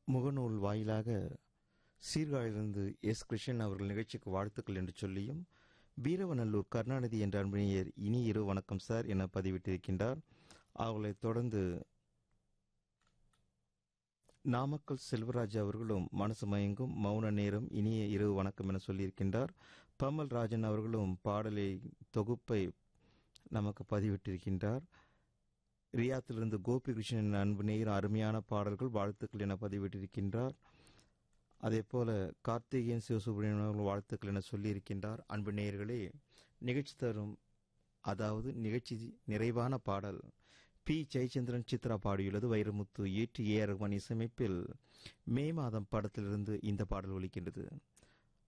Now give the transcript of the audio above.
முகநூல் வாயிலாக சீர்காழிலிருந்து எஸ் கிருஷ்ணன் அவர்கள் நிகழ்ச்சிக்கு வாழ்த்துக்கள் என்று சொல்லியும் வீரவநல்லூர் கருணாநிதி என்ற அன்பினியர் இனி இரு வணக்கம் சார் என பதிவிட்டிருக்கின்றார் அவர்களைத் தொடர்ந்து நாமக்கல் செல்வராஜ் அவர்களும் மனசு மயங்கும் மௌன நேரம் இனிய இரவு வணக்கம் என சொல்லியிருக்கின்றார் பமல் ராஜன் அவர்களும் பாடலை தொகுப்பை நமக்கு பதிவிட்டிருக்கின்றார் ரியாத்திலிருந்து கோபிகிருஷ்ணன் அன்பு நேர் அருமையான பாடல்கள் வாழ்த்துக்கள் என பதிவிட்டிருக்கின்றார் அதே போல கார்த்திகேயன் சிவசுப்ரமணியன் அவர்கள் வாழ்த்துக்கள் என சொல்லியிருக்கின்றார் அன்பு நேயர்களே நிகழ்ச்சி தரும் அதாவது நிகழ்ச்சி நிறைவான பாடல் பி ஜெயச்சந்திரன் சித்ரா பாடியுள்ளது வைரமுத்து ஏற்று ஏ ஆர் ரகுமான் இசையமைப்பில் மே மாதம் படத்திலிருந்து இந்த பாடல் ஒலிக்கின்றது